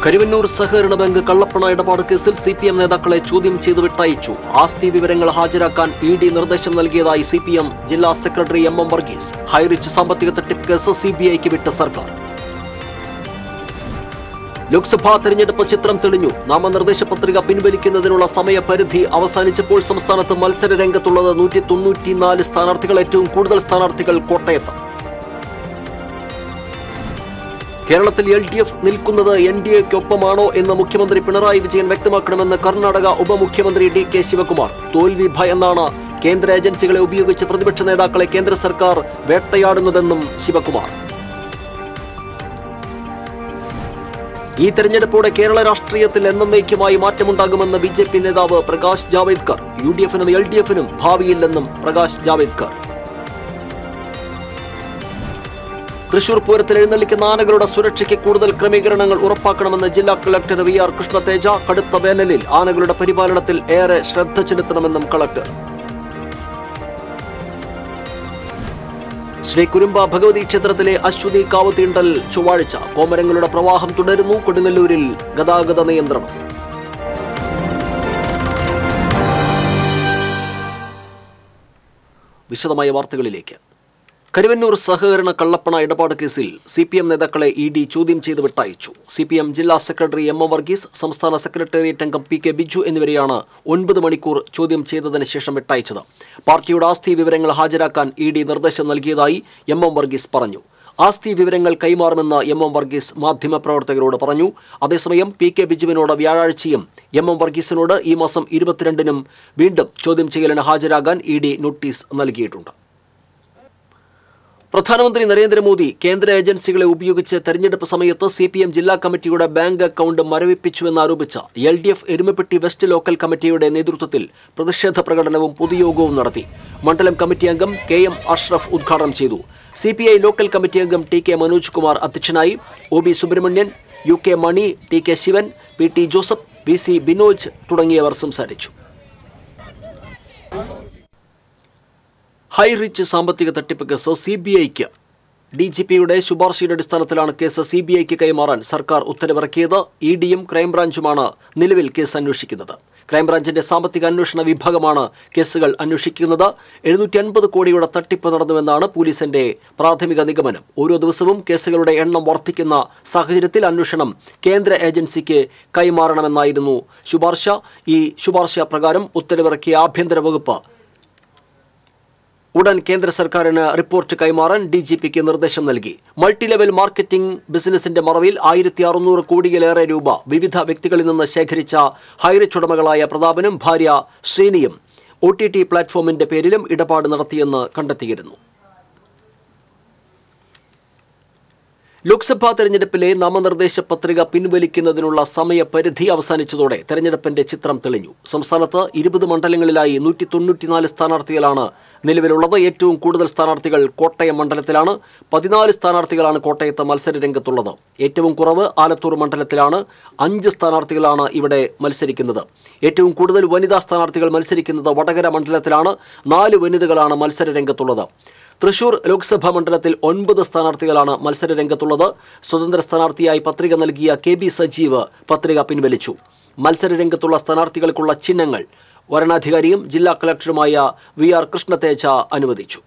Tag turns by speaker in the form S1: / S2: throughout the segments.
S1: കരുവന്നൂർ സഹകരണ ബാങ്ക് കള്ളപ്പണ ഇടപാട് കേസിൽ സി പി എം നേതാക്കളെ ചോദ്യം ചെയ്ത് വിട്ടയച്ചു ആസ്തി വിവരങ്ങൾ ഹാജരാക്കാൻ ഇ ഡി നിർദ്ദേശം നൽകിയതായി സി പി എം ജില്ലാ secretary M M Varghese Highrich സാമ്പത്തിക തട്ടിപ്പ് കേസ് സി ബി ഐക്ക് വിട്ട സർക്കാർ ലോക്സഭാ തെരഞ്ഞെടുപ്പ് ചിത്രം തെളിഞ്ഞു നാമനിർദ്ദേശ പത്രിക പിൻവലിക്കുന്നതിനുള്ള സമയപരിധി അവസാനിച്ചപ്പോൾ സംസ്ഥാനത്ത് മത്സര രംഗത്തുള്ളത് നൂറ്റി തൊണ്ണൂറ്റിനാല് സ്ഥാനാർത്ഥികൾ ഏറ്റവും കൂടുതൽ സ്ഥാനാർത്ഥികൾ കോട്ടയത്ത് കേരളത്തിൽ എൽ ഡി എഫ് നിൽക്കുന്നത് എൻ ഡി എക്കൊപ്പമാണോ എന്ന് മുഖ്യമന്ത്രി പിണറായി വിജയൻ വ്യക്തമാക്കണമെന്ന് കർണാടക ഉപമുഖ്യമന്ത്രി ഡി കെ ശിവകുമാർ തോൽവി ഭയന്നാണ് കേന്ദ്ര ഏജൻസികളെ ഉപയോഗിച്ച് പ്രതിപക്ഷ നേതാക്കളെ കേന്ദ്ര സർക്കാർ വേട്ടയാടുന്നതെന്നും ശിവകുമാർ ഈ തെരഞ്ഞെടുപ്പോടെ കേരള രാഷ്ട്രീയത്തിൽ എന്നേക്കുമായി മാറ്റമുണ്ടാകുമെന്ന് ബി ജെ പി നേതാവ് പ്രകാശ് ജാവേദ്കർ യു ഡി എഫിനും എൽ ഡി എഫിനും ഭാവിയില്ലെന്നും പ്രകാശ് ജാവേദ്കർ തൃശൂർ പൂരത്തിൽ എഴുന്നള്ളിക്കുന്ന ആനകളുടെ സുരക്ഷയ്ക്ക് കൂടുതൽ ക്രമീകരണങ്ങൾ ഉറപ്പാക്കണമെന്ന് ജില്ലാ കളക്ടർ വി ആർ കൃഷ്ണതേജ കടുത്ത വേനലിൽ ആനകളുടെ പരിപാലനത്തിൽ ഏറെ ശ്രദ്ധ ചെലുത്തണമെന്നും കളക്ടർ ശ്രീ കുരുമ്പ ഭഗവതി ക്ഷേത്രത്തിലെ അശ്വതി കാവ് തീണ്ടൽ ചൊവ്വാഴ്ച കോമരങ്ങളുടെ പ്രവാഹം തുടരുന്നു കൊടുങ്ങല്ലൂരിൽ ഗതാഗത നിയന്ത്രണം വിശദമായ വാർത്തകളിലേക്ക് കരുവന്നൂർ സഹകരണ കള്ളപ്പണ ഇടപാട് കേസിൽ സി പി എം നേതാക്കളെ ഇ ഡി ചോദ്യം ചെയ്ത് വിട്ടയച്ചു സി പി എം ജില്ലാ സെക്രട്ടറി എം എം വർഗീസ് സംസ്ഥാന സെക്രട്ടേറിയറ്റ് അംഗം പി കെ ബിജു എന്നിവരെയാണ് ഒൻപത് മണിക്കൂർ ചോദ്യം ചെയ്തതിന് ശേഷം വിട്ടയച്ചത് പാർട്ടിയുടെ ആസ്തി വിവരങ്ങൾ ഹാജരാക്കാൻ ഇ ഡി നിർദ്ദേശം നൽകിയതായി എം എം വർഗീസ് പറഞ്ഞു ആസ്തി വിവരങ്ങൾ കൈമാറുമെന്ന് എം എം വർഗീസ് മാധ്യമപ്രവർത്തകരോട് പറഞ്ഞു അതേസമയം പി കെ ബിജുവിനോട് വ്യാഴാഴ്ചയും എം എം വർഗീസിനോട് ഈ മാസം ഇരുപത്തിരണ്ടിനും വീണ്ടും ചോദ്യം ചെയ്യലിന് ഹാജരാകാൻ ഇ ഡി നോട്ടീസ് നൽകിയിട്ടുണ്ട് പ്രധാനമന്ത്രി നരേന്ദ്രമോദി കേന്ദ്ര ഏജൻസികളെ ഉപയോഗിച്ച് തെരഞ്ഞെടുപ്പ് സമയത്ത് സി പി എം ജില്ലാ കമ്മിറ്റിയുടെ ബാങ്ക് അക്കൗണ്ട് മരവിപ്പിച്ചുവെന്നാരോപിച്ച L D F Erumapetty west local കമ്മിറ്റിയുടെ നേതൃത്വത്തിൽ പ്രതിഷേധ പ്രകടനവും പൊതുയോഗവും നടത്തി മണ്ഡലം കമ്മിറ്റി അംഗം കെ എം അഷ്റഫ് ഉദ്ഘാടനം ചെയ്തു C P I local committee അംഗം ടി കെ മനോജ് കുമാർ അധ്യക്ഷനായി O B Subramanian U K Mani T K Sivan P T Joseph V C Binoj തുടങ്ങിയവർ സംസാരിച്ചു ഹൈ റിച്ച് സാമ്പത്തിക തട്ടിപ്പ് കേസ് സി ബി ഐക്ക് ഡി ജി പിയുടെ ശുപാർശയുടെ അടിസ്ഥാനത്തിലാണ് കേസ് സി ബി ഐക്ക് കൈമാറാൻ സർക്കാർ ഉത്തരവിറക്കിയത് ഇ ഡിയും ക്രൈംബ്രാഞ്ചുമാണ് നിലവിൽ കേസ് അന്വേഷിക്കുന്നത് ക്രൈംബ്രാഞ്ചിന്റെ സാമ്പത്തിക അന്വേഷണ വിഭാഗമാണ് കേസുകൾ അന്വേഷിക്കുന്നത് എഴുന്നൂറ്റി അൻപത് കോടിയുടെ തട്ടിപ്പ് നടന്നുവെന്നാണ് പോലീസിന്റെ പ്രാഥമിക നിഗമനം ഓരോ ദിവസവും കേസുകളുടെ എണ്ണം വർദ്ധിക്കുന്ന സാഹചര്യത്തിൽ അന്വേഷണം കേന്ദ്ര ഏജൻസിക്ക് കൈമാറണമെന്നായിരുന്നു ശുപാർശ ഈ ശുപാർശ പ്രകാരം ഉത്തരവിറക്കിയ ആഭ്യന്തര വകുപ്പ് ഉടൻ കേന്ദ്ര സർക്കാരിന് റിപ്പോർട്ട് കൈമാറാൻ ഡി ജി പിക്ക് നിർദ്ദേശം നൽകി മൾട്ടി ലെവൽ മാർക്കറ്റിംഗ് ബിസിനസിന്റെ മറവിൽ ആയിരത്തി അറുന്നൂറ് കോടിയിലേറെ രൂപ വിവിധ വ്യക്തികളിൽ നിന്ന് ശേഖരിച്ച ഹൈറിച്ച് ഉടമകളായ പ്രതാപനും ഭാര്യ ശ്രീനിയും ഒ ടി ടി പ്ലാറ്റ്ഫോമിന്റെ പേരിലും ഇടപാട് നടത്തിയെന്ന് കണ്ടെത്തിയിരുന്നു ലോക്സഭാ തെരഞ്ഞെടുപ്പിലെ നാമനിർദ്ദേശ പത്രിക പിൻവലിക്കുന്നതിനുള്ള സമയപരിധി അവസാനിച്ചതോടെ തെരഞ്ഞെടുപ്പിന്റെ ചിത്രം തെളിഞ്ഞു സംസ്ഥാനത്ത് ഇരുപത് മണ്ഡലങ്ങളിലായി നൂറ്റി തൊണ്ണൂറ്റിനാല് സ്ഥാനാർത്ഥികളാണ് നിലവിലുള്ളത് ഏറ്റവും കൂടുതൽ സ്ഥാനാർത്ഥികൾ കോട്ടയം മണ്ഡലത്തിലാണ് പതിനാല് സ്ഥാനാർത്ഥികളാണ് കോട്ടയത്ത് മത്സര രംഗത്തുള്ളത് ഏറ്റവും കുറവ് ആലത്തൂർ മണ്ഡലത്തിലാണ് അഞ്ച് സ്ഥാനാർത്ഥികളാണ് ഇവിടെ മത്സരിക്കുന്നത് ഏറ്റവും കൂടുതൽ വനിതാ സ്ഥാനാർത്ഥികൾ മത്സരിക്കുന്നത് വടകര മണ്ഡലത്തിലാണ് നാല് വനിതകളാണ് മത്സര രംഗത്തുള്ളത് തൃശൂർ ലോക്സഭാ മണ്ഡലത്തിൽ ഒൻപത് സ്ഥാനാർത്ഥികളാണ് മത്സര രംഗത്തുള്ളത് സ്വതന്ത്ര സ്ഥാനാർത്ഥിയായി പത്രിക നൽകിയ കെ ബി സജീവ് പത്രിക പിൻവലിച്ചു മത്സര രംഗത്തുള്ള സ്ഥാനാർത്ഥികൾക്കുള്ള ചിഹ്നങ്ങൾ വരണാധികാരിയും ജില്ലാ കളക്ടറുമായ വി ആർ കൃഷ്ണതേജ അനുവദിച്ചു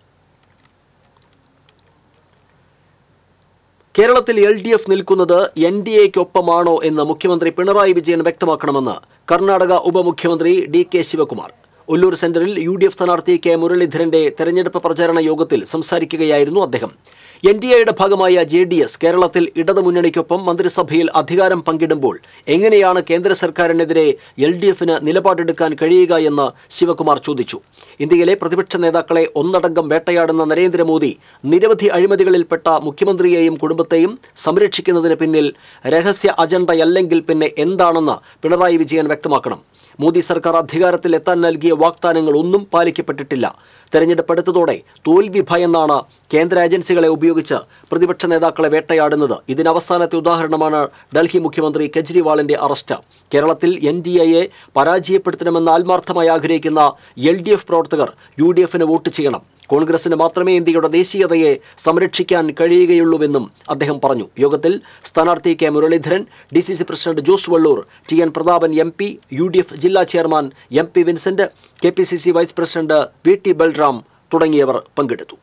S1: കേരളത്തിൽ എൽ ഡി എഫ് നിൽക്കുന്നത് എൻ ഡി എക്കൊപ്പമാണോ എന്ന് മുഖ്യമന്ത്രി പിണറായി വിജയൻ വ്യക്തമാക്കണമെന്ന് കർണാടക ഉപമുഖ്യമന്ത്രി ഡി കെ ശിവകുമാർ ഒല്ലൂർ സെന്ററിൽ യു ഡി എഫ് സ്ഥാനാർത്ഥി കെ മുരളീധരന്റെ തെരഞ്ഞെടുപ്പ് പ്രചാരണ യോഗത്തിൽ സംസാരിക്കുകയായിരുന്നു അദ്ദേഹം എൻ ഡി എയുടെ ഭാഗമായ ജെ ഡി എസ് കേരളത്തിൽ ഇടതുമുന്നണിക്കൊപ്പം മന്ത്രിസഭയിൽ അധികാരം പങ്കിടുമ്പോൾ എങ്ങനെയാണ് കേന്ദ്ര സർക്കാരിനെതിരെ എൽ ഡി എഫിന് നിലപാടെടുക്കാൻ കഴിയുക എന്ന് ശിവകുമാർ ചോദിച്ചു ഇന്ത്യയിലെ പ്രതിപക്ഷ നേതാക്കളെ ഒന്നടങ്കം വേട്ടയാടുന്ന നരേന്ദ്രമോദി നിരവധി അഴിമതികളിൽപ്പെട്ട മുഖ്യമന്ത്രിയെയും കുടുംബത്തെയും സംരക്ഷിക്കുന്നതിന് പിന്നിൽ രഹസ്യ അജണ്ടയല്ലെങ്കിൽ പിന്നെ എന്താണെന്ന് പിണറായി വിജയൻ വ്യക്തമാക്കണം മോദി സർക്കാർ അധികാരത്തിൽ എത്താൻ നൽകിയ വാഗ്ദാനങ്ങൾ ഒന്നും പാലിക്കപ്പെട്ടിട്ടില്ല തെരഞ്ഞെടുപ്പ് അടുത്തതോടെ തോൽവി ഭയന്നാണ് കേന്ദ്ര ഏജൻസികളെ ഉപയോഗിച്ച് പ്രതിപക്ഷ നേതാക്കളെ വേട്ടയാടുന്നത് ഇതിന് അവസാനത്തെ ഉദാഹരണമാണ് ഡൽഹി മുഖ്യമന്ത്രി കെജ്രിവാളിന്റെ അറസ്റ്റ് കേരളത്തിൽ എൻ ഡി എയെ പരാജയപ്പെടുത്തണമെന്ന് ആത്മാർത്ഥമായി ആഗ്രഹിക്കുന്ന എൽ ഡി എഫ് പ്രവർത്തകർ യു ഡി എഫിന് വോട്ട് ചെയ്യണം കോൺഗ്രസിന് മാത്രമേ ഇന്ത്യയുടെ ദേശീയതയെ സംരക്ഷിക്കാൻ കഴിയുകയുള്ളൂവെന്നും അദ്ദേഹം പറഞ്ഞു യോഗത്തിൽ സ്ഥാനാർത്ഥി K Muraleedharan D C C president Jose Vallur T N Prathapan M P U D F ജില്ലാ chairman M P Vincent K P C C vice president V T Balram തുടങ്ങിയവർ പങ്കെടുത്തു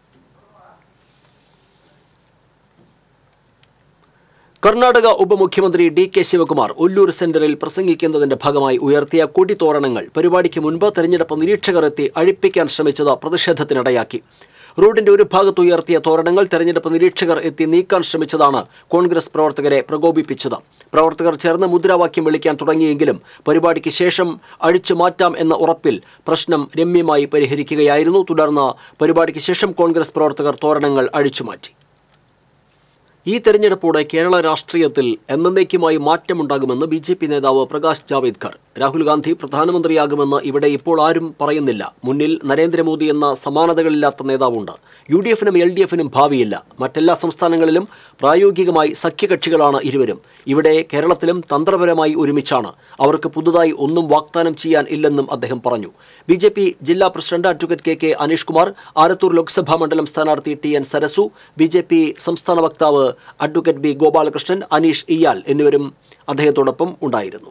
S1: കർണാടക ഉപമുഖ്യമന്ത്രി ഡി കെ ശിവകുമാർ ഒല്ലൂർ സെന്ററിൽ പ്രസംഗിക്കുന്നതിന്റെ ഭാഗമായി ഉയർത്തിയ കൊടിത്തോരണങ്ങൾ പരിപാടിക്ക് മുൻപ് തെരഞ്ഞെടുപ്പ് നിരീക്ഷകർ എത്തി അഴിപ്പിക്കാൻ ശ്രമിച്ചത് പ്രതിഷേധത്തിനിടയാക്കി റോഡിന്റെ ഒരു ഭാഗത്ത് ഉയർത്തിയ തോരണങ്ങൾ തെരഞ്ഞെടുപ്പ് നിരീക്ഷകർ എത്തി നീക്കാൻ ശ്രമിച്ചതാണ് കോൺഗ്രസ് പ്രവർത്തകരെ പ്രകോപിപ്പിച്ചത് പ്രവർത്തകർ ചേർന്ന് മുദ്രാവാക്യം വിളിക്കാൻ തുടങ്ങിയെങ്കിലും പരിപാടിക്ക് ശേഷം അഴിച്ചു മാറ്റാം എന്ന ഉറപ്പിൽ പ്രശ്നം രമ്യമായി പരിഹരിക്കുകയായിരുന്നു തുടർന്ന് പരിപാടിക്ക് ശേഷം കോൺഗ്രസ് പ്രവർത്തകർ തോരണങ്ങൾ അഴിച്ചുമാറ്റി ഈ തെരഞ്ഞെടുപ്പോടെ കേരള രാഷ്ട്രീയത്തിൽ എന്നേക്കുമായി മാറ്റമുണ്ടാകുമെന്ന് ബി ജെ പി നേതാവ് പ്രകാശ് ജാവേദ്കർ രാഹുൽ ഗാന്ധി പ്രധാനമന്ത്രിയാകുമെന്ന് ഇവിടെ ഇപ്പോൾ ആരും പറയുന്നില്ല മുന്നിൽ നരേന്ദ്രമോദി എന്ന സമാനതകളില്ലാത്ത നേതാവുണ്ട് യു ഡി എഫിനും എൽ ഡി എഫിനും ഭാവിയില്ല മറ്റെല്ലാ സംസ്ഥാനങ്ങളിലും പ്രായോഗികമായി സഖ്യകക്ഷികളാണ് ഇരുവരും ഇവിടെ കേരളത്തിലും തന്ത്രപരമായി ഒരുമിച്ചാണ് അവർക്ക് പുതുതായി ഒന്നും വാഗ്ദാനം ചെയ്യാൻ ഇല്ലെന്നും അദ്ദേഹം പറഞ്ഞു ബി ജെ പി ജില്ലാ president advocate K K Aneesh Kumar Alathur Lok Sabha മണ്ഡലം സ്ഥാനാർത്ഥി T N Sarasu B J P സംസ്ഥാന വക്താവ് അഡ്വക്കേറ്റ് ബി ഗോപാലകൃഷ്ണൻ അനീഷ് ഇയാൽ എന്നിവരും അദ്ദേഹത്തോടൊപ്പം ഉണ്ടായിരുന്നു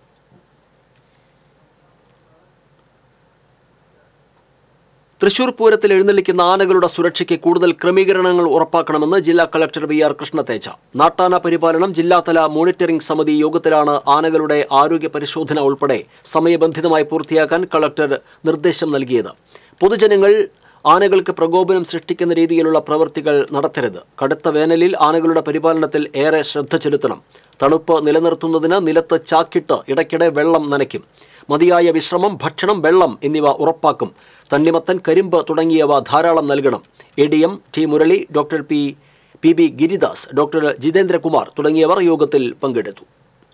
S1: തൃശൂർ പൂരത്തിൽ എഴുന്നള്ളിക്കുന്ന ആനകളുടെ സുരക്ഷയ്ക്ക് കൂടുതൽ ക്രമീകരണങ്ങൾ ഉറപ്പാക്കണമെന്ന് ജില്ലാ കളക്ടർ വി ആർ കൃഷ്ണതേജ നാട്ടാന പരിപാലനം ജില്ലാതല മോണിറ്ററിംഗ് സമിതി യോഗത്തിലാണ് ആനകളുടെ ആരോഗ്യ പരിശോധന ഉൾപ്പെടെ സമയബന്ധിതമായി പൂർത്തിയാക്കാൻ കളക്ടർ നിർദ്ദേശം നൽകിയത് പൊതുജനങ്ങൾ ആനകൾക്ക് പ്രകോപനം സൃഷ്ടിക്കുന്ന രീതിയിലുള്ള പ്രവൃത്തികൾ നടത്തരുത് കടുത്ത വേനലിൽ ആനകളുടെ പരിപാലനത്തിൽ ഏറെ ശ്രദ്ധ ചെലുത്തണം തണുപ്പ് നിലനിർത്തുന്നതിന് നിലത്ത് ചാക്കിട്ട് ഇടയ്ക്കിടെ വെള്ളം നനയ്ക്കും മതിയായ വിശ്രമം ഭക്ഷണം വെള്ളം എന്നിവ ഉറപ്പാക്കും തണ്ണിമത്തൻ കരിമ്പ് തുടങ്ങിയവ ധാരാളം നൽകണം A D M T Murali doctor P P B Giridas doctor Jitendrakumar തുടങ്ങിയവർ യോഗത്തിൽ പങ്കെടുത്തു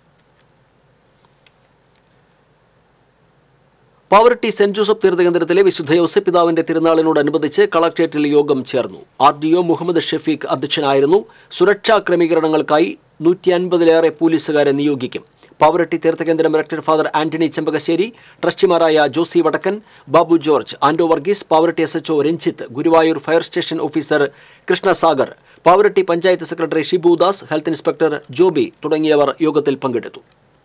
S1: പാവറട്ടി സെന്റ് ജോസഫ് തീർത്ഥകേന്ദ്രത്തിലെ വിശുദ്ധ യോസഫ് പിതാവിന്റെ തിരുനാളിനോടനുബന്ധിച്ച് കളക്ട്രേറ്റിൽ യോഗം ചേർന്നു R D O Muhammad Shefeeq അധ്യക്ഷനായിരുന്നു സുരക്ഷാ ക്രമീകരണങ്ങൾക്കായി നൂറ്റി അൻപതിലേറെ പോലീസുകാരെ നിയോഗിക്കും പാവറട്ടി തീർത്ഥകേന്ദ്രം ഡയറക്ടർ ഫാദർ ആന്റണി ചെമ്പകശ്ശേരി ട്രസ്റ്റിമാരായ Josy Vadakkan Babu George Ando Varghese Pavaratty S H O Ranjith Guruvayur fire station officer Krishnasagar Pavaratty panchayat secretary Shibudas health inspector Joby തുടങ്ങിയവർ യോഗത്തിൽ പങ്കെടുത്തു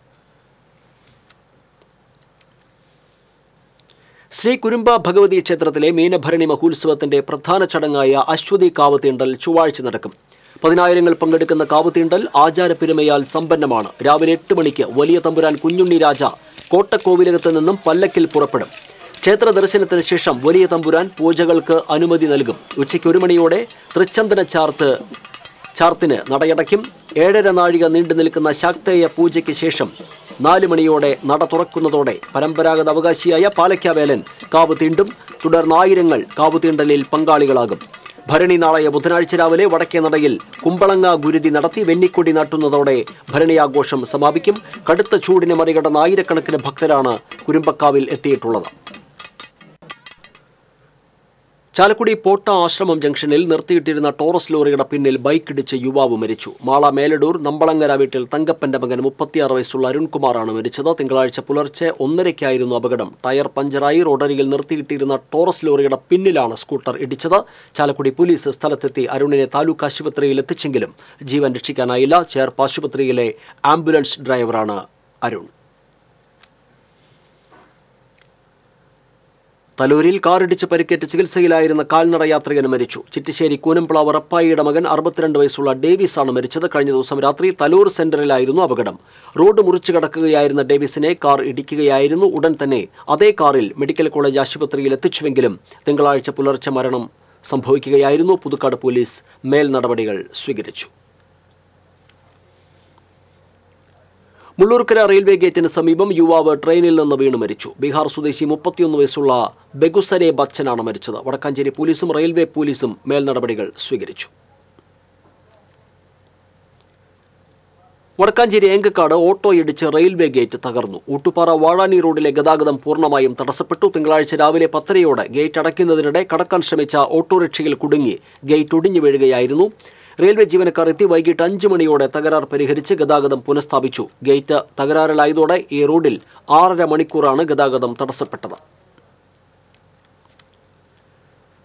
S1: ശ്രീ കുരുമ്പ ഭഗവതി ക്ഷേത്രത്തിലെ മീനഭരണി മഹോത്സവത്തിന്റെ പ്രധാന ചടങ്ങായ അശ്വതി കാവത്തീണ്ടൽ ചൊവ്വാഴ്ച നടക്കും പതിനായിരങ്ങൾ പങ്കെടുക്കുന്ന കാവത്തീണ്ടൽ ആചാരപ്പെരുമയാൽ സമ്പന്നമാണ് രാവിലെ എട്ട് മണിക്ക് വലിയ തമ്പുരാൻ കുഞ്ഞുണ്ണി രാജ കോട്ടക്കോവിലകത്ത് നിന്നും പല്ലക്കിൽ പുറപ്പെടും ക്ഷേത്ര ദർശനത്തിന് ശേഷം വലിയ തമ്പുരാൻ പൂജകൾക്ക് അനുമതി നൽകും ഉച്ചയ്ക്ക് ഒരു മണിയോടെ തൃച്ചന്ദന ചാർത്ത് ചാർത്തിന് നടയടയ്ക്കും ഏഴര നാഴിക നീണ്ടു നിൽക്കുന്ന ശാക്തേയ പൂജയ്ക്ക് ശേഷം നാല് മണിയോടെ നട തുറക്കുന്നതോടെ പരമ്പരാഗത അവകാശിയായ പാലക്കാവേലൻ കാവ് തീണ്ടും തുടർന്ന് ആയിരങ്ങൾ കാവ് തീണ്ടലിൽ പങ്കാളികളാകും ഭരണി നാളെ ബുധനാഴ്ച രാവിലെ വടക്കേ നടയിൽ കുമ്പളങ്ങ ഗുരുതി നടത്തി വെന്നിക്കൊടി നാട്ടുന്നതോടെ ഭരണിയാഘോഷം സമാപിക്കും കടുത്ത ചൂടിനെ മറികടന്ന ആയിരക്കണക്കിന് ഭക്തരാണ് കുരുമ്പക്കാവിൽ എത്തിയിട്ടുള്ളത് ചാലക്കുടി പോട്ട ആശ്രമം ജംഗ്ഷനിൽ നിർത്തിയിട്ടിരുന്ന ടോറസ് ലോറിയുടെ പിന്നിൽ ബൈക്കിടിച്ച് യുവാവ് മരിച്ചു മാള മേലടൂർ നമ്പളങ്ങര വീട്ടിൽ തങ്കപ്പന്റെ മകൻ മുപ്പത്തിയാറ് വയസ്സുള്ള അരുൺകുമാറാണ് മരിച്ചത് തിങ്കളാഴ്ച പുലർച്ചെ ഒന്നരയ്ക്കായിരുന്നു അപകടം ടയർ പഞ്ചറായി റോഡരികിൽ നിർത്തിയിട്ടിരുന്ന ടോറസ് ലോറിയുടെ പിന്നിലാണ് സ്കൂട്ടർ ഇടിച്ചത് ചാലക്കുടി പോലീസ് സ്ഥലത്തെത്തി അരുണിനെ താലൂക്ക് ആശുപത്രിയിൽ എത്തിച്ചെങ്കിലും ജീവൻ രക്ഷിക്കാനായില്ല ചേർപ്പ് ആശുപത്രിയിലെ ആംബുലൻസ് ഡ്രൈവറാണ് അരുൺ തലൂരിൽ കാറിടിച്ച് പരിക്കേറ്റ് ചികിത്സയിലായിരുന്ന കാൽനട യാത്രികന് മരിച്ചു ചിറ്റിശ്ശേരി കൂനംപിള ഉറപ്പായിയുടെ മകൻ അറുപത്തിരണ്ട് വയസ്സുള്ള ഡേവിസ് ആണ് മരിച്ചത് കഴിഞ്ഞ ദിവസം രാത്രി തലൂർ സെന്ററിലായിരുന്നു അപകടം റോഡ് മുറിച്ചു കടക്കുകയായിരുന്ന ഡേവിസിനെ കാർ ഇടിക്കുകയായിരുന്നു ഉടൻ തന്നെ അതേ കാറിൽ മെഡിക്കൽ കോളേജ് ആശുപത്രിയിൽ എത്തിച്ചുവെങ്കിലും തിങ്കളാഴ്ച പുലർച്ചെ മരണം സംഭവിക്കുകയായിരുന്നു പുതുക്കാട് പോലീസ് മേൽ നടപടികൾ സ്വീകരിച്ചു മുള്ളൂർക്കര റെയിൽവേ ഗേറ്റിന് സമീപം യുവാവ് ട്രെയിനിൽ നിന്ന് വീണ് മരിച്ചു ബീഹാർ സ്വദേശി മുപ്പത്തിയൊന്ന് വയസ്സുള്ള ബെഗുസരെ ബച്ചനാണ് മരിച്ചത് വടക്കാഞ്ചേരി പോലീസും റെയിൽവേ പോലീസും മേൽനടപടികൾ സ്വീകരിച്ചു വടക്കാഞ്ചേരി ഏങ്കക്കാട് ഓട്ടോ ഇടിച്ച് റെയിൽവേ ഗേറ്റ് തകർന്നു ഊട്ടുപാറ വാഴാനി റോഡിലെ ഗതാഗതം പൂർണ്ണമായും തടസ്സപ്പെട്ടു തിങ്കളാഴ്ച രാവിലെ പത്തരയോടെ ഗേറ്റ് അടയ്ക്കുന്നതിനിടെ കടക്കാൻ ശ്രമിച്ച ഓട്ടോറിക്ഷയിൽ കുടുങ്ങി ഗേറ്റ് ഒടിഞ്ഞു വീഴുകയായിരുന്നു റെയിൽവേ ജീവനക്കാർ എത്തി വൈകിട്ട് അഞ്ചു മണിയോടെ തകരാർ പരിഹരിച്ച് ഗതാഗതം പുനഃസ്ഥാപിച്ചു ഗേറ്റ് തകരാറിലായതോടെ ഈ റോഡിൽ ആറര മണിക്കൂറാണ് ഗതാഗതം തടസ്സപ്പെട്ടത്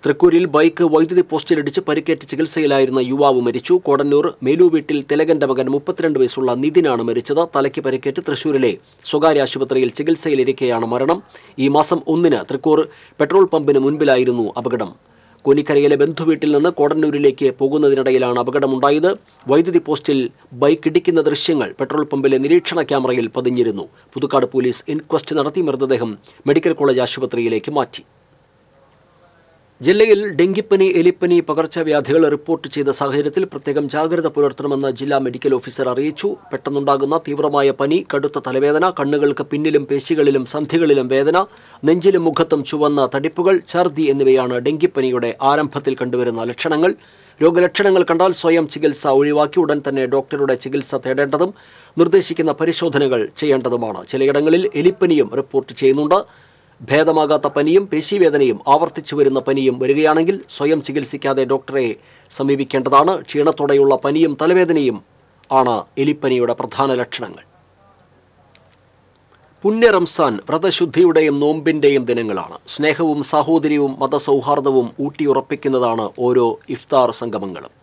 S1: തൃക്കൂരിൽ ബൈക്ക് വൈദ്യുതി പോസ്റ്റിലിടിച്ച് പരിക്കേറ്റ് ചികിത്സയിലായിരുന്ന യുവാവ് മരിച്ചു കോടന്നൂർ മേലു വീട്ടിൽ തിലകന്റെ മകൻ മുപ്പത്തിരണ്ട് വയസ്സുള്ള നിതിനാണ് മരിച്ചത് തലയ്ക്ക് പരിക്കേറ്റ് തൃശൂരിലെ സ്വകാര്യ ആശുപത്രിയിൽ ചികിത്സയിലിരിക്കെയാണ് മരണം ഈ മാസം ഒന്നിന് തൃക്കൂർ പെട്രോൾ പമ്പിന് മുൻപിലായിരുന്നു അപകടം കോനിക്കരയിലെ ബന്ധുവീട്ടിൽ നിന്ന് കോടന്നൂരിലേക്ക് പോകുന്നതിനിടയിലാണ് അപകടമുണ്ടായത് വൈദ്യുതി പോസ്റ്റിൽ ബൈക്ക് ഇടിക്കുന്ന ദൃശ്യങ്ങൾ പെട്രോൾ പമ്പിലെ നിരീക്ഷണ ക്യാമറയിൽ പതിഞ്ഞിരുന്നു പുതുക്കാട് പോലീസ് ഇൻക്വസ്റ്റ് നടത്തി മൃതദേഹം മെഡിക്കൽ കോളേജ് ആശുപത്രിയിലേക്ക് മാറ്റി ജില്ലയിൽ ഡെങ്കിപ്പനി എലിപ്പനി പകർച്ചവ്യാധികൾ റിപ്പോർട്ട് ചെയ്ത സാഹചര്യത്തിൽ പ്രത്യേകം ജാഗ്രത പുലർത്തണമെന്ന് ജില്ലാ മെഡിക്കൽ ഓഫീസർ അറിയിച്ചു പെട്ടെന്നുണ്ടാകുന്ന തീവ്രമായ പനി കടുത്ത തലവേദന കണ്ണുകൾക്ക് പിന്നിലും പേശികളിലും സന്ധികളിലും വേദന നെഞ്ചിലും മുഖത്തും ചുവന്ന തടിപ്പുകൾ ഛർദി എന്നിവയാണ് ഡെങ്കിപ്പനിയുടെ ആരംഭത്തിൽ കണ്ടുവരുന്ന ലക്ഷണങ്ങൾ രോഗലക്ഷണങ്ങൾ കണ്ടാൽ സ്വയം ചികിത്സ ഒഴിവാക്കി ഉടൻ തന്നെ ഡോക്ടറുടെ ചികിത്സ തേടേണ്ടതും നിർദ്ദേശിക്കുന്ന പരിശോധനകൾ ചെയ്യേണ്ടതുമാണ് ചിലയിടങ്ങളിൽ എലിപ്പനിയും റിപ്പോർട്ട് ചെയ്യുന്നുണ്ട് ഭേദമാകാത്ത പനിയും പേശീവേദനയും ആവർത്തിച്ചു വരുന്ന പനിയും വരികയാണെങ്കിൽ സ്വയം ചികിത്സിക്കാതെ ഡോക്ടറെ സമീപിക്കേണ്ടതാണ് ക്ഷീണത്തോടെയുള്ള പനിയും തലവേദനയും ആണ് എലിപ്പനിയുടെ പ്രധാന ലക്ഷണങ്ങൾ പുണ്യ റംസാൻ വ്രതശുദ്ധിയുടെയും നോമ്പിന്റെയും ദിനങ്ങളാണ് സ്നേഹവും സാഹോദര്യവും മതസൗഹാർദ്ദവും ഊട്ടിയുറപ്പിക്കുന്നതാണ് ഓരോ ഇഫ്താർ സംഗമങ്ങളും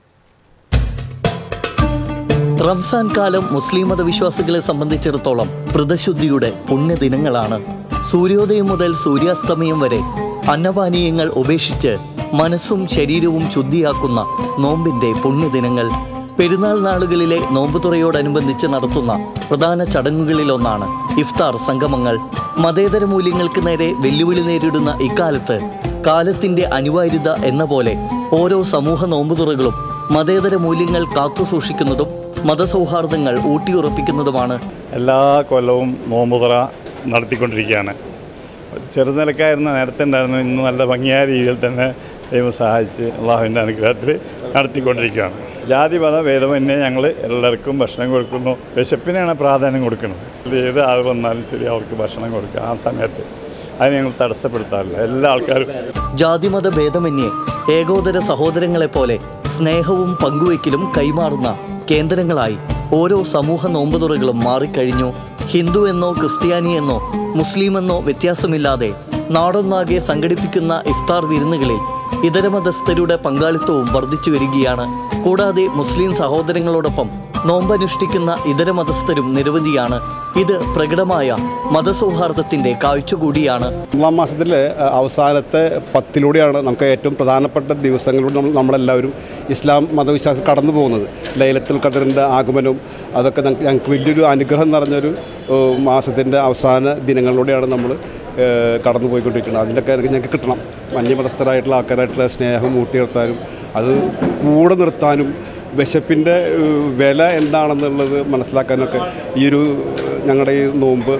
S2: റംസാൻ കാലം മുസ്ലിം മതവിശ്വാസികളെ സംബന്ധിച്ചിടത്തോളം വ്രതശുദ്ധിയുടെ പുണ്യദിനങ്ങളാണ് സൂര്യോദയം മുതൽ സൂര്യാസ്തമയം വരെ അന്നപാനീയങ്ങൾ ഉപേക്ഷിച്ച് മനസ്സും ശരീരവും ശുദ്ധിയാക്കുന്ന നോമ്പിന്റെ പുണ്യദിനങ്ങൾ പെരുന്നാൾ നാളുകളിലെ നോമ്പുതുറയോടനുബന്ധിച്ച് നടത്തുന്ന പ്രധാന ചടങ്ങുകളിലൊന്നാണ് ഇഫ്താർ സംഗമങ്ങൾ മതേതര മൂല്യങ്ങൾക്ക് നേരെ വെല്ലുവിളി നേരിടുന്ന ഇക്കാലത്ത് കാലത്തിന്റെ അനിവാര്യത എന്ന പോലെ ഓരോ സമൂഹ നോമ്പുതുറകളും മതേതര മൂല്യങ്ങൾ കാത്തുസൂക്ഷിക്കുന്നതും മതസൗഹാർദ്ദങ്ങൾ ഊട്ടിയുറപ്പിക്കുന്നതുമാണ്
S3: എല്ലാ കൊല്ലവും നോമ്പുതുറ നടത്തിക്കൊണ്ടിരിക്കുകയാണ് ചെറുനിലക്കായിരുന്ന നേരത്തെ ഉണ്ടായിരുന്നു ഇന്ന് നല്ല ഭംഗിയായ രീതിയിൽ തന്നെ ദൈവം സഹായിച്ച് അള്ളാഹുവിൻ്റെ അനുഗ്രഹത്തിൽ നടത്തിക്കൊണ്ടിരിക്കുകയാണ് ജാതി മത ഭേദമന്യേ ഞങ്ങൾ എല്ലാവർക്കും ഭക്ഷണം കൊടുക്കുന്നു വിശപ്പിനാണ് പ്രാധാന്യം കൊടുക്കുന്നത് ഏത് ആൾ വന്നാലും ശരി അവർക്ക് ഭക്ഷണം കൊടുക്കുക ആ സമയത്ത് അതിനെ ഞങ്ങൾ തടസ്സപ്പെടുത്താറില്ല എല്ലാ ആൾക്കാരും
S2: ജാതിമത ഭേദമന്യേ ഏകോദര സഹോദരങ്ങളെ പോലെ സ്നേഹവും പങ്കുവയ്ക്കലും കൈമാറുന്ന കേന്ദ്രങ്ങളായി ഓരോ സമൂഹ നോമ്പുതുറകളും മാറിക്കഴിഞ്ഞു ഹിന്ദു എന്നോ ക്രിസ്ത്യാനി എന്നോ മുസ്ലിം എന്നോ വ്യത്യാസമില്ലാതെ നാടൊന്നാകെ സംഘടിപ്പിക്കുന്ന ഇഫ്താർ വിരുന്നുകളിൽ ഇതര മതസ്ഥരുടെ പങ്കാളിത്തവും വർദ്ധിച്ചു വരികയാണ് കൂടാതെ മുസ്ലിം സഹോദരങ്ങളോടൊപ്പം നോമ്പനുഷ്ഠിക്കുന്ന ഇതര മതസ്ഥരും നിരവധിയാണ് ഇത് പ്രകടമായ മതസൗഹാർദ്ദത്തിന്റെ കാഴ്ച കൂടിയാണ്
S4: ഒന്നാം മാസത്തിലെ അഹ്, അവസാനത്തെ പത്തിലൂടെയാണ് നമുക്ക് ഏറ്റവും പ്രധാനപ്പെട്ട ദിവസങ്ങളിലൂടെ നമ്മൾ നമ്മളെല്ലാവരും ഇസ്ലാം മതവിശ്വാസം കടന്നു പോകുന്നത് ലൈലത്തുൽ ഖദറിൻ്റെ ആഗമനവും അതൊക്കെ ഞങ്ങൾക്ക് ഞങ്ങൾക്ക് വലിയൊരു അനുഗ്രഹം നിറഞ്ഞൊരു ഏഹ്, മാസത്തിൻ്റെ അവസാന ദിനങ്ങളിലൂടെയാണ് നമ്മൾ ഏഹ്, കടന്നു പോയിക്കൊണ്ടിരിക്കുന്നത് അതിൻ്റെയൊക്കെ ഞങ്ങൾക്ക് കിട്ടണം അന്യമതസ്ഥരായിട്ടുള്ള ആൾക്കാരായിട്ടുള്ള സ്നേഹം ഊട്ടിനിർത്താനും അത് കൂടെ നിർത്താനും വിശപ്പിൻ്റെ ഏഹ്, വില എന്താണെന്നുള്ളത് മനസ്സിലാക്കാനൊക്കെ ഈ ഒരു ഏഹ്, ഞങ്ങളുടെ ഈ നോമ്പ്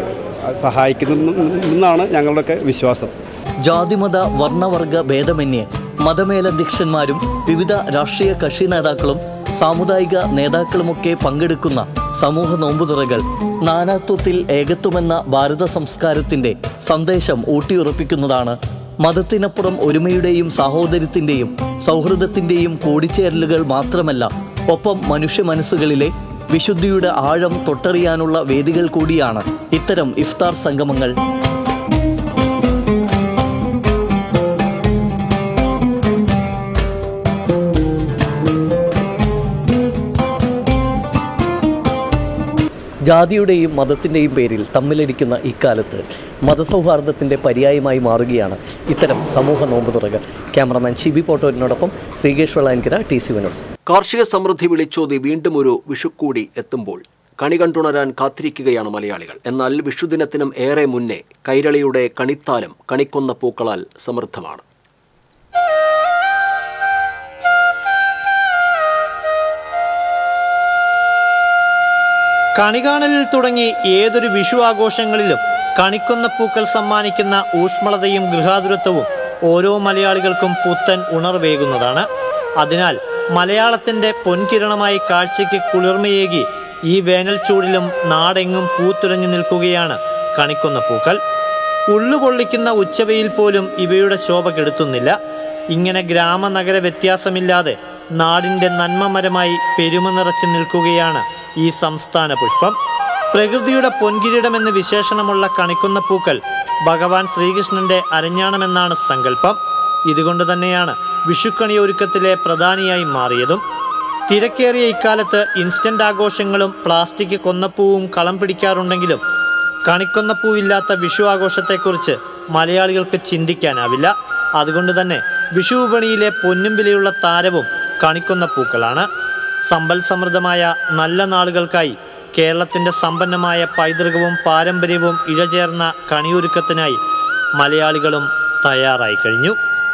S4: സഹായിക്കുന്നെന്നാണ് ഞങ്ങളുടെയൊക്കെ വിശ്വാസം
S2: ജാതിമത വർണ്ണവർഗ ഭേദമന്യേ മതമേലധ്യക്ഷന്മാരും വിവിധ രാഷ്ട്രീയ കക്ഷി നേതാക്കളും സാമുദായിക നേതാക്കളുമൊക്കെ പങ്കെടുക്കുന്ന സമൂഹ നോമ്പുതുറകൾ നാനാത്വത്തിൽ ഏകത്വമെന്ന ഭാരത സംസ്കാരത്തിന്റെ സന്ദേശം ഊട്ടിയുറപ്പിക്കുന്നതാണ് മതത്തിനപ്പുറം ഒരുമയുടെയും സാഹോദര്യത്തിന്റെയും സൗഹൃദത്തിന്റെയും കൂടിച്ചേരലുകൾ മാത്രമല്ല ഒപ്പം മനുഷ്യ മനസ്സുകളിലെ വിശുദ്ധിയുടെ ആഴം തൊട്ടറിയാനുള്ള വേദികൾ കൂടിയാണ് ഇത്തരം ഇഫ്താർ സംഗമങ്ങൾ ജാതിയുടെയും മതത്തിൻ്റെയും പേരിൽ തമ്മിലടിക്കുന്ന ഇക്കാലത്ത് മതസൗഹാർദ്ദത്തിൻ്റെ പര്യായമായി മാറുകയാണ് ഇത്തരം സമൂഹ നോമ്പുതുറകൾ ക്യാമറമാൻ ഷിബി പോട്ടോരിനോടൊപ്പം ശ്രീകേഷ് വെള്ളാൻകര ടി സി വിനോസ്
S1: കാർഷിക സമൃദ്ധി വിളിച്ചോതി വീണ്ടും ഒരു വിഷുക്കൂടി എത്തുമ്പോൾ കണി കണ്ടുണരാൻ കാത്തിരിക്കുകയാണ് മലയാളികൾ എന്നാൽ വിഷുദിനത്തിനും ഏറെ മുന്നേ കൈരളിയുടെ കണിത്താലം കണിക്കൊന്ന പൂക്കളാൽ സമൃദ്ധമാണ്
S5: കണികാണലിൽ തുടങ്ങി ഏതൊരു വിഷു ആഘോഷങ്ങളിലും കണിക്കൊന്ന പൂക്കൾ സമ്മാനിക്കുന്ന ഊഷ്മളതയും ഗൃഹാതുരത്വവും ഓരോ മലയാളികൾക്കും പുത്തൻ ഉണർവേകുന്നതാണ് അതിനാൽ മലയാളത്തിന്റെ പൊൻകിരണമായി കാഴ്ചയ്ക്ക് കുളിർമയേകി ഈ വേനൽ ചൂടിലും നാടെങ്ങും പൂത്തുലഞ്ഞു നിൽക്കുകയാണ് കണിക്കൊന്ന പൂക്കൾ ഉള്ളുപൊള്ളിക്കുന്ന ഉച്ചവെയിൽ പോലും ഇവയുടെ ശോഭ കെടുത്തുന്നില്ല ഇങ്ങനെ ഗ്രാമനഗര വ്യത്യാസമില്ലാതെ നാടിന്റെ നന്മമരമായി പെരുമ നിറച്ചു നിൽക്കുകയാണ് ഈ സംസ്ഥാന പുഷ്പം പ്രകൃതിയുടെ പൊൻകിരീടമെന്ന് വിശേഷണമുള്ള കണിക്കുന്ന പൂക്കൾ ഭഗവാൻ ശ്രീകൃഷ്ണന്റെ അരഞ്ഞാണമെന്നാണ് സങ്കല്പം ഇതുകൊണ്ട് തന്നെയാണ് വിഷുക്കണിയൊരുക്കത്തിലെ പ്രധാനിയായി മാറിയതും തിരക്കേറിയ ഇക്കാലത്ത് ഇൻസ്റ്റന്റ് ആഘോഷങ്ങളും പ്ലാസ്റ്റിക് കൊന്നപ്പൂവും കളം പിടിക്കാറുണ്ടെങ്കിലും കണിക്കൊന്നപ്പൂവില്ലാത്ത വിഷു ആഘോഷത്തെക്കുറിച്ച് മലയാളികൾക്ക് ചിന്തിക്കാനാവില്ല അതുകൊണ്ട് തന്നെ വിഷു വിപണിയിലെ പൊന്നും വിലയുള്ള താരവും കണിക്കൊന്നപ്പൂക്കളാണ് സമ്പൽ സമൃദ്ധമായ നല്ല നാളുകൾക്കായി കേരളത്തിൻ്റെ സമ്പന്നമായ പൈതൃകവും പാരമ്പര്യവും ഇഴചേർന്ന കണിയൊരുക്കത്തിനായി മലയാളികളും തയ്യാറായി കഴിഞ്ഞു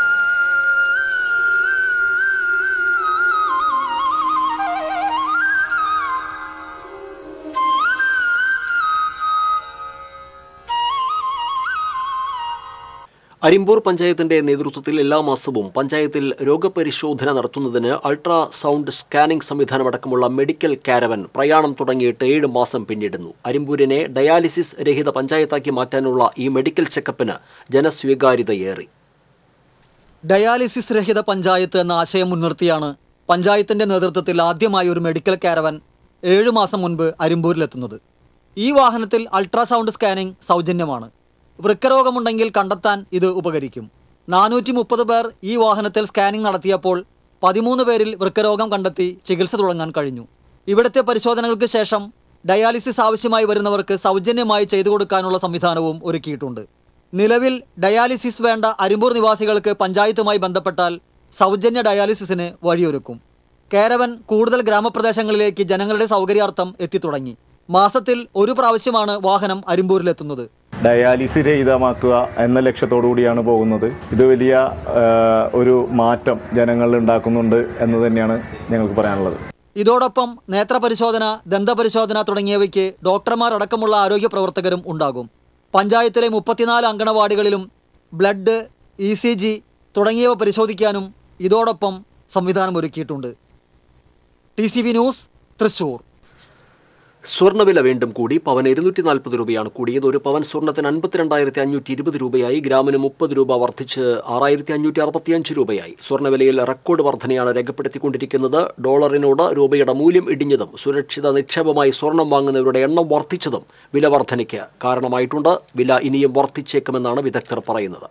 S1: അരിമ്പൂർ പഞ്ചായത്തിന്റെ നേതൃത്വത്തിൽ എല്ലാ മാസവും പഞ്ചായത്തിൽ രോഗപരിശോധന നടത്തുന്നതിന് അൾട്രാ സൗണ്ട് സ്കാനിംഗ് സംവിധാനമടക്കമുള്ള മെഡിക്കൽ കാരവൻ പ്രയാണം തുടങ്ങിയിട്ട് ഏഴ് മാസം പിന്നിടുന്നു അരിമ്പൂരിനെ ഡയാലിസിസ് രഹിത പഞ്ചായത്താക്കി മാറ്റാനുള്ള ഈ മെഡിക്കൽ ചെക്കപ്പിന് ജനസ്വീകാര്യതയേറി
S6: ഡയാലിസിസ് രഹിത പഞ്ചായത്ത് എന്ന ആശയം മുൻനിർത്തിയാണ് പഞ്ചായത്തിന്റെ നേതൃത്വത്തിൽ ആദ്യമായി ഒരു മെഡിക്കൽ കാരവൻ ഏഴു മാസം മുൻപ് അരിമ്പൂരിലെത്തുന്നത് ഈ വാഹനത്തിൽ അൾട്രാസൗണ്ട് സ്കാനിംഗ് സൗജന്യമാണ് വൃക്കരോഗമുണ്ടെങ്കിൽ കണ്ടെത്താൻ ഇത് ഉപകരിക്കും നാനൂറ്റി മുപ്പത് പേർ ഈ വാഹനത്തിൽ സ്കാനിംഗ് നടത്തിയപ്പോൾ പതിമൂന്ന് പേരിൽ വൃക്കരോഗം കണ്ടെത്തി ചികിത്സ തുടങ്ങാൻ കഴിഞ്ഞു ഇവിടുത്തെ പരിശോധനകൾക്ക് ശേഷം ഡയാലിസിസ് ആവശ്യമായി വരുന്നവർക്ക് സൗജന്യമായി ചെയ്തു കൊടുക്കാനുള്ള സംവിധാനവും ഒരുക്കിയിട്ടുണ്ട് നിലവിൽ ഡയാലിസിസ് വേണ്ട അരിമ്പൂർ നിവാസികൾക്ക് പഞ്ചായത്തുമായി ബന്ധപ്പെട്ടാൽ സൗജന്യ ഡയാലിസിസിന് വഴിയൊരുക്കും കേരവൻ കൂടുതൽ ഗ്രാമപ്രദേശങ്ങളിലേക്ക് ജനങ്ങളുടെ സൗകര്യാർത്ഥം എത്തിത്തുടങ്ങി മാസത്തിൽ ഒരു പ്രാവശ്യമാണ് വാഹനം അരിമ്പൂരിലെത്തുന്നത്
S7: ഡയാലിസിസ് രഹിതമാക്കുക എന്ന ലക്ഷ്യത്തോടു കൂടിയാണ് പോകുന്നത് ഇത് വലിയ ആ, ഒരു മാറ്റം ജനങ്ങളിൽ ഉണ്ടാക്കുന്നുണ്ട് എന്ന് തന്നെയാണ് ഞങ്ങൾക്ക് പറയാനുള്ളത്
S6: ഇതോടൊപ്പം നേത്രപരിശോധന ദന്തപരിശോധന തുടങ്ങിയവയ്ക്ക് ഡോക്ടർമാരടക്കമുള്ള ആരോഗ്യ പ്രവർത്തകരും ഉണ്ടാകും പഞ്ചായത്തിലെ മുപ്പത്തിനാല് അങ്കണവാടികളിലും ബ്ലഡ് ഇ സി ജി തുടങ്ങിയവ പരിശോധിക്കാനും ഇതോടൊപ്പം സംവിധാനമൊരുക്കിയിട്ടുണ്ട് T C V news Thrissur
S1: സ്വർണ്ണവില വീണ്ടും കൂടി പവൻ ഇരുന്നൂറ്റി നാൽപ്പത് രൂപയാണ് കൂടിയത് ഒരു പവൻ സ്വർണ്ണത്തിന് അൻപത്തിരണ്ടായിരത്തി അഞ്ഞൂറ്റി ഇരുപത് രൂപയായി ഗ്രാമിന് മുപ്പത് രൂപ വർദ്ധിച്ച് ആറായിരത്തി അഞ്ഞൂറ്റി അറുപത്തിയഞ്ച് രൂപയായി സ്വർണ്ണവിലയിൽ റെക്കോർഡ് വർധനയാണ് രേഖപ്പെടുത്തിക്കൊണ്ടിരിക്കുന്നത് ഡോളറിനോട് രൂപയുടെ മൂല്യം ഇടിഞ്ഞതും സുരക്ഷിത നിക്ഷേപമായി സ്വർണം വാങ്ങുന്നവരുടെ എണ്ണം വർദ്ധിച്ചതും വില വർധനയ്ക്ക് കാരണമായിട്ടുണ്ട് വില ഇനിയും വർദ്ധിച്ചേക്കുമെന്നാണ് വിദഗ്ധർ പറയുന്നത്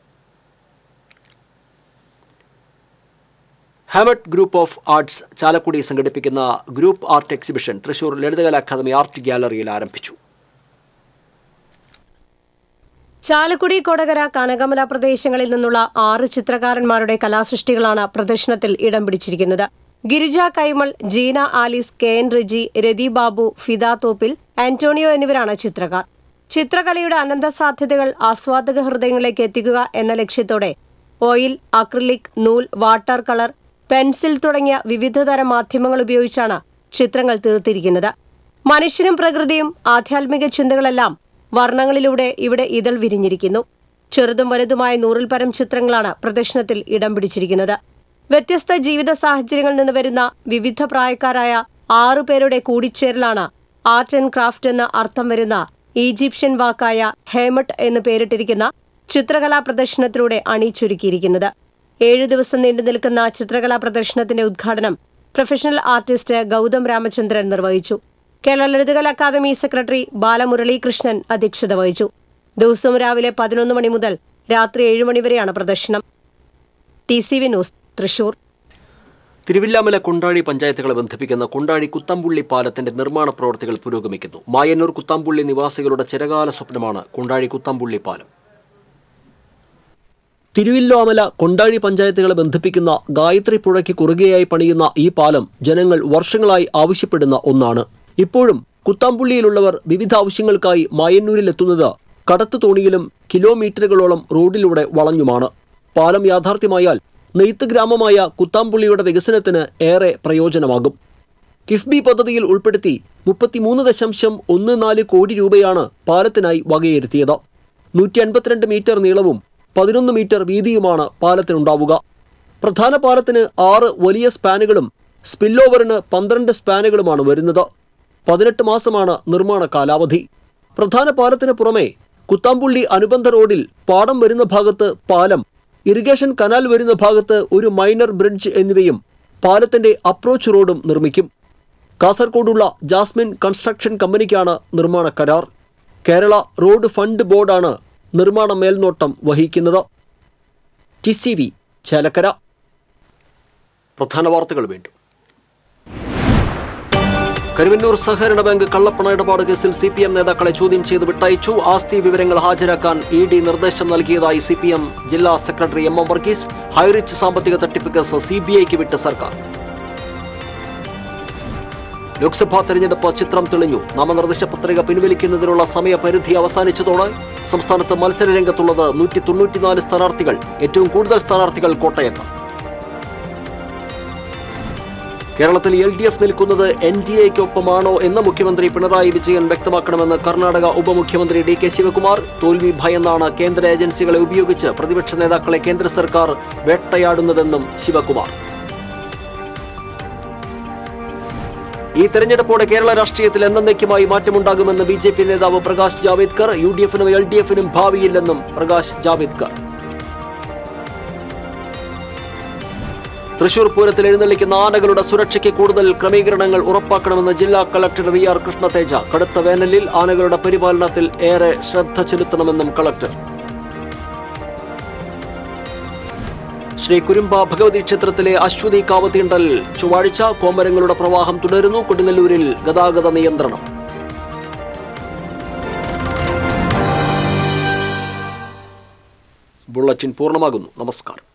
S1: ഹാമറ്റ് ഗ്രൂപ്പ് ഓഫ് ആർട്സ് ചാലക്കുടി സംഘടിപ്പിക്കുന്ന group art exhibition Thrissur Lalithakala academy art ഗ്യാലറിയിൽ ആരംഭിച്ചു
S8: ചാലക്കുടി കൊടകര കനകമല പ്രദേശങ്ങളിൽ നിന്നുള്ള ആറ് ചിത്രകാരന്മാരുടെ കലാസൃഷ്ടികളാണ് പ്രദർശനത്തിൽ ഇടം പിടിച്ചിരിക്കുന്നത് Girija Kaimal Jeena Alice K N Riji Rathi Babu Fida Thoppil Antonio എന്നിവരാണ് ചിത്രകാർ ചിത്രകലയുടെ അനന്ത സാധ്യതകൾ ആസ്വാദക ഹൃദയങ്ങളിലേക്ക് എത്തിക്കുക എന്ന ലക്ഷ്യത്തോടെ ഓയിൽ അക്രിലിക് നൂൽ വാട്ടർ കളർ പെൻസിൽ തുടങ്ങിയ വിവിധതരം മാധ്യമങ്ങൾ ഉപയോഗിച്ചാണ് ചിത്രങ്ങൾ തീർത്തിരിക്കുന്നത് മനുഷ്യനും പ്രകൃതിയും ആധ്യാത്മിക ചിന്തകളെല്ലാം വർണ്ണങ്ങളിലൂടെ ഇവിടെ ഇതൾ വിരിഞ്ഞിരിക്കുന്നു ചെറുതും വലുതുമായ നൂറിൽ പരം ചിത്രങ്ങളാണ് പ്രദർശനത്തിൽ ഇടം പിടിച്ചിരിക്കുന്നത് വ്യത്യസ്ത ജീവിത സാഹചര്യങ്ങളിൽ നിന്ന് വരുന്ന വിവിധ പ്രായക്കാരായ ആറു പേരുടെ കൂടിച്ചേരലാണ് ആർട്ട് ആൻഡ് ക്രാഫ്റ്റ് എന്ന് അർത്ഥം വരുന്ന ഈജിപ്ഷ്യൻ വാക്കായ ഹേമട്ട് എന്ന് പേരിട്ടിരിക്കുന്ന ചിത്രകലാ പ്രദർശനത്തിലൂടെ അണിയിച്ചൊരുക്കിയിരിക്കുന്നത് ഏഴു ദിവസം നീണ്ടു നിൽക്കുന്ന ചിത്രകലാ പ്രദർശനത്തിന്റെ ഉദ്ഘാടനം പ്രൊഫഷണൽ ആർട്ടിസ്റ്റ് ഗൗതം രാമചന്ദ്രൻ നിർവഹിച്ചു കേരള ലളിതകലാ അക്കാദമി സെക്രട്ടറി ബാലമുരളീകൃഷ്ണൻ അധ്യക്ഷത വഹിച്ചു ദിവസവും രാവിലെ പതിനൊന്ന് മണി മുതൽ രാത്രി ഏഴ് മണി വരെയാണ് പ്രദർശനം T C V news Thrissur
S1: Thiruvilwamala Kondazhy പഞ്ചായത്തുകളെ ബന്ധിപ്പിക്കുന്ന കൊണ്ടാഴി കുത്തമ്പുള്ളി പാലത്തിന്റെ നിർമ്മാണ പ്രവൃത്തികൾ പുരോഗമിക്കുന്നു മായന്നൂർ കുത്തമ്പുള്ളി നിവാസികളുടെ ചിരകാല സ്വപ്നമാണ് കൊണ്ടാഴി കുത്തമ്പുള്ളി പാലം തിരുവില്ലോമല കൊണ്ടാഴി പഞ്ചായത്തുകളെ ബന്ധിപ്പിക്കുന്ന ഗായത്രി പുഴയ്ക്ക് കുറുകെയായി പണിയുന്ന ഈ പാലം ജനങ്ങൾ വർഷങ്ങളായി ആവശ്യപ്പെടുന്ന ഒന്നാണ് ഇപ്പോഴും കുത്താമ്പുള്ളിയിലുള്ളവർ വിവിധ ആവശ്യങ്ങൾക്കായി മായന്നൂരിലെത്തുന്നത് കടത്തു തോണിയിലും കിലോമീറ്ററുകളോളം റോഡിലൂടെ വളഞ്ഞുമാണ് പാലം യാഥാർത്ഥ്യമായാൽ നെയ്ത്ത് ഗ്രാമമായ കുത്താമ്പുള്ളിയുടെ വികസനത്തിന് ഏറെ പ്രയോജനമാകും കിഫ്ബി പദ്ധതിയിൽ ഉൾപ്പെടുത്തി മുപ്പത്തിമൂന്ന് ദശാംശം ഒന്ന് നാല് കോടി രൂപയാണ് പാലത്തിനായി വകയിരുത്തിയത് നൂറ്റി അൻപത്തിരണ്ട് മീറ്റർ നീളവും പതിനൊന്ന് മീറ്റർ വീതിയുമാണ് പാലത്തിനുണ്ടാവുക പ്രധാന പാലത്തിന് ആറ് വലിയ സ്പാനുകളും സ്പില്ലോവറിന് പന്ത്രണ്ട് സ്പാനുകളുമാണ് വരുന്നത് പതിനെട്ട് മാസമാണ് നിർമ്മാണ കാലാവധി പ്രധാന പാലത്തിന് പുറമെ കുത്താമ്പുള്ളി അനുബന്ധ റോഡിൽ പാടം വരുന്ന ഭാഗത്ത് പാലം ഇറിഗേഷൻ കനാൽ വരുന്ന ഭാഗത്ത് ഒരു മൈനർ ബ്രിഡ്ജ് എന്നിവയും പാലത്തിന്റെ അപ്രോച്ച് റോഡും നിർമ്മിക്കും കാസർഗോഡുള്ള ജാസ്മിൻ കൺസ്ട്രക്ഷൻ കമ്പനിക്കാണ് നിർമ്മാണ കരാർ കേരള റോഡ് ഫണ്ട് ബോർഡാണ് നിർമ്മാണ മേൽനോട്ടം വഹിക്കുന്നത് ടി സി വി ചേലക്കര പ്രധാന വാർത്തകൾ വീണ്ടും കരുവന്നൂർ സഹകരണ ബാങ്ക് കള്ളപ്പണ ഇടപാട് കേസിൽ സി പി എം നേതാക്കളെ ചോദ്യം ചെയ്ത് വിട്ടയച്ചു ആസ്തി വിവരങ്ങൾ ഹാജരാക്കാൻ ഇ ഡി നിർദ്ദേശം നൽകിയതായി സി പി എം ജില്ലാ secretary M M Varghese Highrich സാമ്പത്തിക തട്ടിപ്പ് കേസ് സി ബി ഐക്ക് വിട്ട് സർക്കാർ ലോക്സഭാ തെരഞ്ഞെടുപ്പ് ചിത്രം തെളിഞ്ഞു നാമനിർദ്ദേശ പത്രിക പിൻവലിക്കുന്നതിനുള്ള സമയപരിധി അവസാനിച്ചതോടെ സംസ്ഥാനത്ത് മത്സര രംഗത്തുള്ളത് നൂറ്റി തൊണ്ണൂറ്റിനാല് സ്ഥാനാർത്ഥികൾ ഏറ്റവും കൂടുതൽ സ്ഥാനാർത്ഥികൾ കോട്ടയത്ത് കേരളത്തിൽ എൽ ഡി എഫ് നിൽക്കുന്നത് എൻ ഡി എക്കൊപ്പമാണോ എന്ന് മുഖ്യമന്ത്രി പിണറായി വിജയൻ വ്യക്തമാക്കണമെന്ന് കർണാടക ഉപമുഖ്യമന്ത്രി ഡി കെ ശിവകുമാർ തോൽവി ഭയന്നാണ് കേന്ദ്ര ഏജൻസികളെ ഉപയോഗിച്ച് പ്രതിപക്ഷ നേതാക്കളെ കേന്ദ്ര സർക്കാർ വേട്ടയാടുന്നതെന്നും ശിവകുമാർ ഈ തെരഞ്ഞെടുപ്പോടെ കേരള രാഷ്ട്രീയത്തിൽ എന്നേക്കുമായി മാറ്റമുണ്ടാകുമെന്ന് ബി ജെ പി നേതാവ് പ്രകാശ് ജാവേദ്കർ യു ഡി എഫിനും എൽ ഡി എഫിനും ഭാവിയില്ലെന്നും പ്രകാശ് ജാവേദ്കർ തൃശൂർ പൂരത്തിൽ എഴുന്നള്ളിക്കുന്ന ആനകളുടെ സുരക്ഷയ്ക്ക് കൂടുതൽ ക്രമീകരണങ്ങൾ ഉറപ്പാക്കണമെന്ന് ജില്ലാ കളക്ടർ വി ആർ കൃഷ്ണതേജ കടുത്ത വേനലിൽ ആനകളുടെ പരിപാലനത്തിൽ ഏറെ ശ്രദ്ധ ചെലുത്തണമെന്നും കളക്ടർ ശ്രീ കുരുമ്പ ഭഗവതി ക്ഷേത്രത്തിലെ അശ്വതി കാവത്തീണ്ടൽ ചൊവ്വാഴ്ച കോമരങ്ങളുടെ പ്രവാഹം തുടരുന്നു കൊടുങ്ങല്ലൂരിൽ ഗതാഗത നിയന്ത്രണം ബുള്ളറ്റിൻ പൂർണ്ണമാകുന്നു നമസ്കാരം